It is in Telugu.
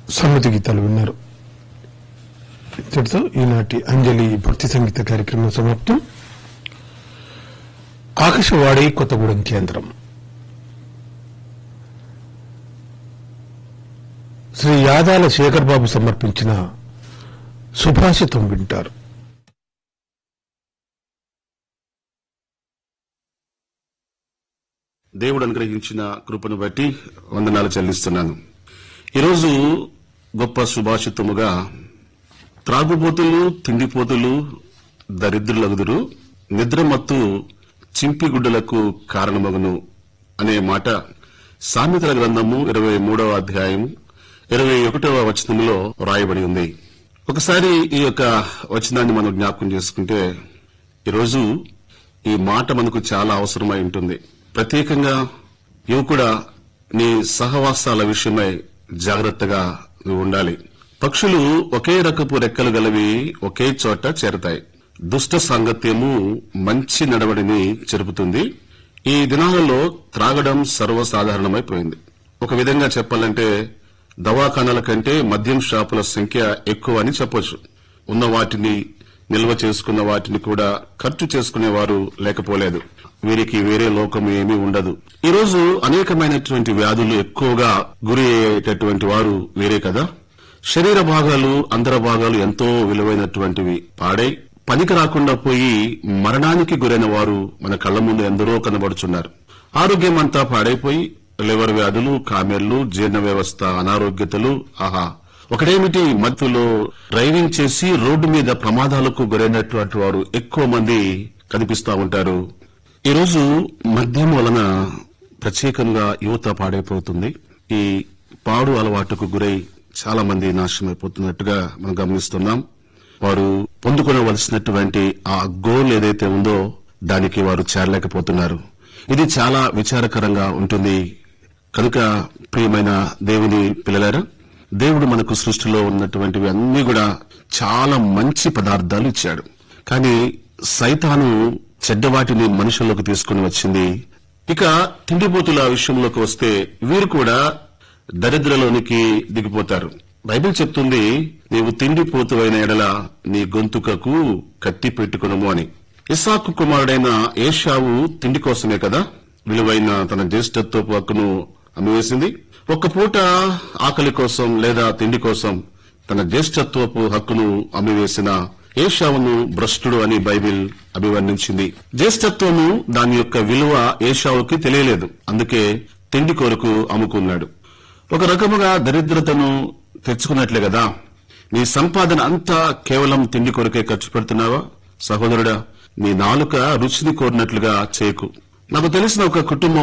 సమ్మతి గీతాలు విన్నారు ఇంతటితో ఈనాటి అంజలి భక్తి సంగీత కార్యక్రమం సమాప్తం ఆకాశవాణి కొత్తగూడెం కేంద్రం శ్రీ యాదాల శేఖర్ బాబు సమర్పించిన సుభాషితం వింటారు దేవుడు అనుగ్రహించిన కృపను బట్టి వందనాలు చెల్లిస్తున్నాను ఈరోజు గొప్ప సుభాషితముగా త్రాగుబోతులు తిండిపోతులు దరిద్రులగుదురు నిద్రమత్తు చింపిగుడ్డలకు కారణమగును అనే మాట సామెతల గ్రంథము ఇరవై మూడవ అధ్యాయం ఇరవై ఒకటవ వచనంలో రాయబడి ఉంది ఒకసారి ఈ యొక్క వచనాన్ని మనం జ్ఞాపకం చేసుకుంటే ఈరోజు ఈ మాట మనకు చాలా అవసరమై ఉంటుంది ప్రత్యేకంగా యువకుడా నీ సహవాసాల విషయమై జాగ్రత్తగా నువ్వు ఉండాలి పక్షులు ఒకే రకపు రెక్కలు గలవి ఒకే చోట చేరతాయి దుష్ట సాంగత్యము మంచి నడవడిని చెరుపుతుంది ఈ దినాలలో త్రాగడం సర్వసాధారణమైపోయింది ఒక విధంగా చెప్పాలంటే దవాఖానాల కంటే మద్యం షాపుల సంఖ్య ఎక్కువ అని చెప్పొచ్చు ఉన్న వాటిని నిల్వ చేసుకున్న వాటిని కూడా ఖర్చు చేసుకునేవారు లేకపోలేదు వీరికి వేరే లోకం ఏమీ ఉండదు ఈ రోజు అనేకమైనటువంటి వ్యాధులు ఎక్కువగా గురి అయ్యేటటువంటి వారు వేరే కదా శరీర భాగాలు అంతర భాగాలు ఎంతో విలువైనటువంటివి పాడై పనికి రాకుండా పోయి మరణానికి గురైన వారు మన కళ్ల ముందు ఎందరో కనబడుచున్నారు ఆరోగ్యం అంతా పాడైపోయి లివర్ వ్యాధులు కామెర్లు జీర్ణ వ్యవస్థ అనారోగ్యతలు ఆహా ఒకటేమిటి మత్తులో డ్రైవింగ్ చేసి రోడ్డు మీద ప్రమాదాలకు గురైనటువంటి వారు ఎక్కువ మంది కనిపిస్తా ఉంటారు ఈరోజు మద్యం వలన ప్రత్యేకంగా యువత పాడైపోతుంది ఈ పాడు అలవాటుకు గురై చాలా మంది నాశనమైపోతున్నట్టుగా మనం గమనిస్తున్నాం వారు పొందుకొనవలసినటువంటి ఆ గోల్ ఏదైతే ఉందో దానికి వారు చేరలేకపోతున్నారు ఇది చాలా విచారకరంగా ఉంటుంది కనుక ప్రియమైన దేవుని పిల్లలారా దేవుడు మనకు సృష్టిలో ఉన్నటువంటివి అన్ని కూడా చాలా మంచి పదార్థాలు ఇచ్చాడు కానీ సైతాను చెడ్డవాటిని మనుషుల్లోకి తీసుకుని వచ్చింది ఇక తిండిపోతుల విషయంలోకి వస్తే వీరు కూడా దరిద్రలోనికి దిగిపోతారు బైబిల్ చెప్తుంది నీవు తిండిపోతువైన ఎడల నీ గొంతుకకు కత్తి పెట్టుకునము అని ఇసాకు కుమారుడైన ఏషావు తిండి కోసమే కదా విలువైన తన జ్యేష్ఠత్వపు హక్కును అమ్మివేసింది ఒక్క పూట ఆకలి కోసం లేదా తిండి కోసం తన జ్యేష్ఠత్వపు హక్కును అమ్మివేసిన ఏషావును భ్రష్టుడు అని బైబిల్ అభివర్ణించింది జ్యేష్ఠత్వము దాని యొక్క విలువ ఏషావుకి తెలియలేదు అందుకే తిండి కొరకు అమ్ముకున్నాడు ఒక రకముగా దరిద్రతను తెచ్చుకున్నట్లే కదా నీ సంపాదన అంతా కేవలం తిండి కొరకే ఖర్చు పెడుతున్నావా సహోదరుడా నీ నాలుక రుచిని కోరినట్లుగా చేయకు నాకు తెలిసిన ఒక కుటుంబం